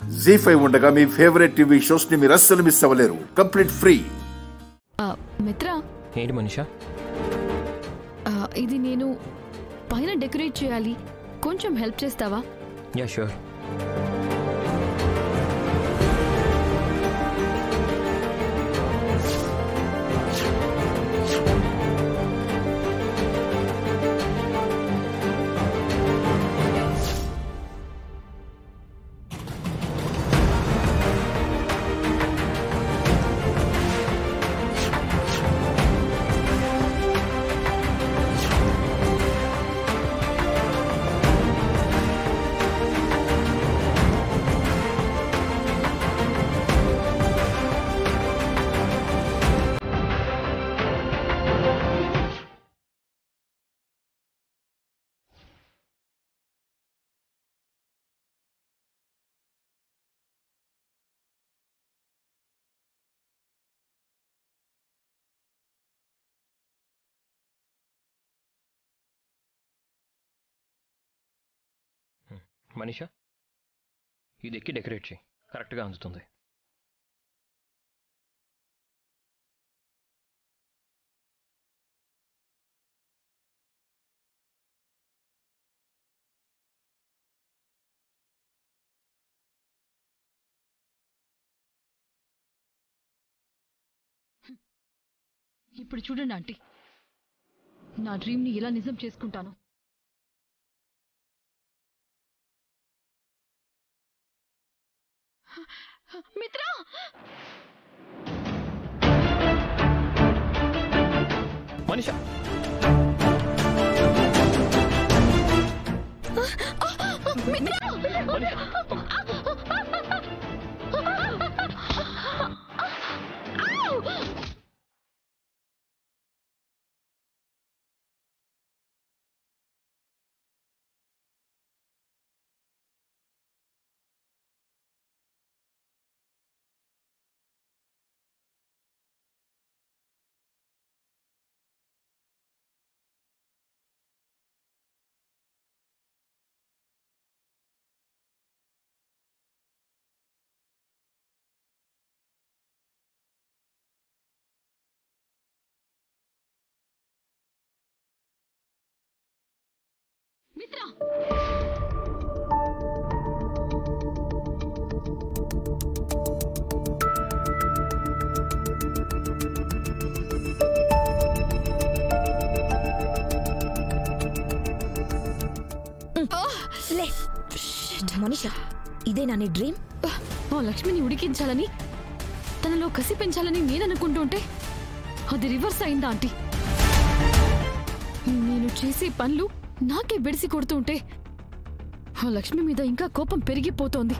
G five ఉండగా మీ favourite TV shows ని మీరు అస్సలు మిస్ అవ్వలేరు కంప్లీట్ ఫ్రీ ఆ, మిత్ర ఏంటి మనిషా ఆ, ఇది నేను పైన డెకరేట్ చేయాలి కొంచెం హెల్ప్ చేస్తావా యా షూర్ మనీషా ఇది ఎక్కి డెకరేట్ చేయి కరెక్ట్గా అందుతుంది ఇప్పుడు చూడండి ఆంటీ నా డ్రీమ్ని ఎలా నిజం చేసుకుంటాను మిత్ర మనీషా మిత్ర లే మనిషా ఇదేనా నీ డ్రీమ్ ఆ లక్ష్మిని ఉడికించాలని తనలో కసి పెంచాలని నేను అనుకుంటుంటే అది రివర్స్ అయిందా ఆంటీ నేను చేసే పనులు నాకే బెడిసి కొడుతుంటే ఆ లక్ష్మి మీద ఇంకా కోపం పెరిగిపోతోంది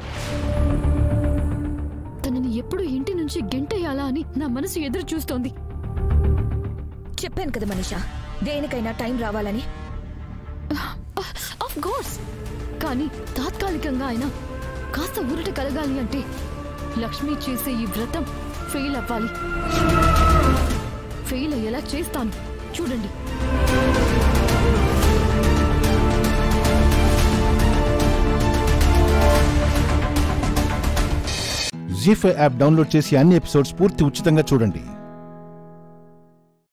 తనని ఎప్పుడు ఇంటి నుంచి గెంటేయాలా అని నా మనసు ఎదురు చూస్తోంది చెప్పాను కదా మనిషా దేనికైనా టైం రావాలని ఆఫ్ కోర్స్ కానీ తాత్కాలికంగా అయినా కాస్త ఊరట కలగాలి అంటే లక్ష్మి చేసే ఈ వ్రతం ఫెయిల్ అవ్వాలి ఫెయిల్ అయ్యేలా చేస్తాను చూడండి జీ ఫైవ్ యాప్ డౌన్లోడ్ చేసి అన్ని ఎపిసోడ్స్ పూర్తి ఉచితంగా చూడండి